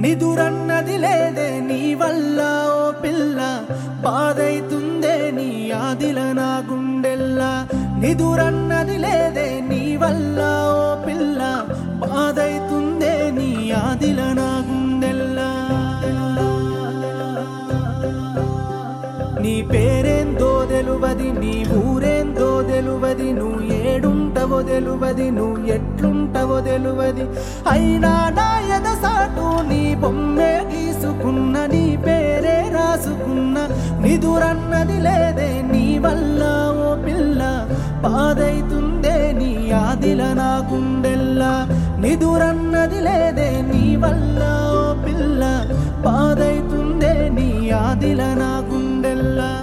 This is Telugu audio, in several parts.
నిదురన్నది లేదే నీ వల్ల ఓ పిల్ల బాధైతుందే నీ ఆదిల నా గుండెల్లా నిదురన్నది లేదే నీ వల్ల ఓ పిల్ల బాధైతుందే నీ ఆదిల నా గుండెల్లా నీ పేరేందో తెలువది నీ ఊరేందో తెలువది నువ్వు ఏడుంటవో తెలువది నువ్వు ఎట్లుంటవో తెలువది అయినా నా ఎదసాటు నీ బొమ్మే గీసుకున్న నీ పేరే రాసుకున్న నిదురన్నది లేదే నీ వల్ల ఓ పిల్ల బాధైతుందే నీ ఆదిల నా గుండెల్లా నిదురన్నది లేదే నీ వల్ల ఓ పిల్ల బాధైతుందే నీ ఆదిల నా గుండెల్లా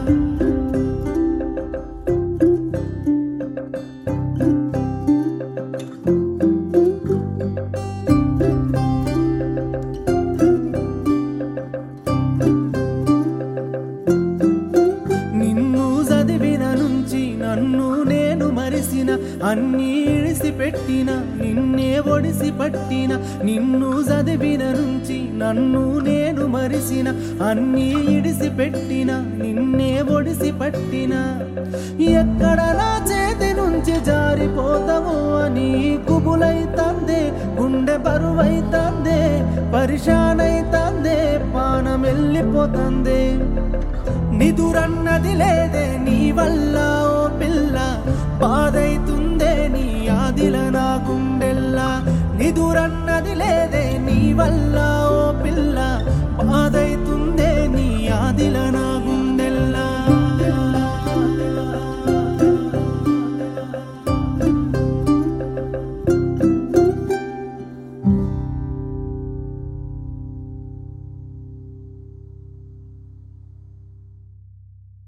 నిన్ను చదివిన నుంచి నన్ను నేను మరిసిన అన్నీ ఇడిసి పెట్టిన నిన్నే ఒడిసి పట్టిన నిన్ను చదివిన నుంచి నన్ను నేను మరిసిన అన్నీ ఇడిసి పెట్టిన నిన్నే ఒడిసి పట్టిన ఎక్కడ నా చేతి నుంచి జారిపోతావో అని కుబులైతందే గుండె బరువైతందే పరిశానైతందే పానం వెళ్ళిపోతందే నిదురన్నది లేదే నీ వల్ల ఓ పిల్ల బాధైతుందే నీ ఆదిల నా గుండెల్లా నిదురన్నది లేదే నీ వల్ల ఓ పిల్ల బాధైతుందే నీ ఆదిల నా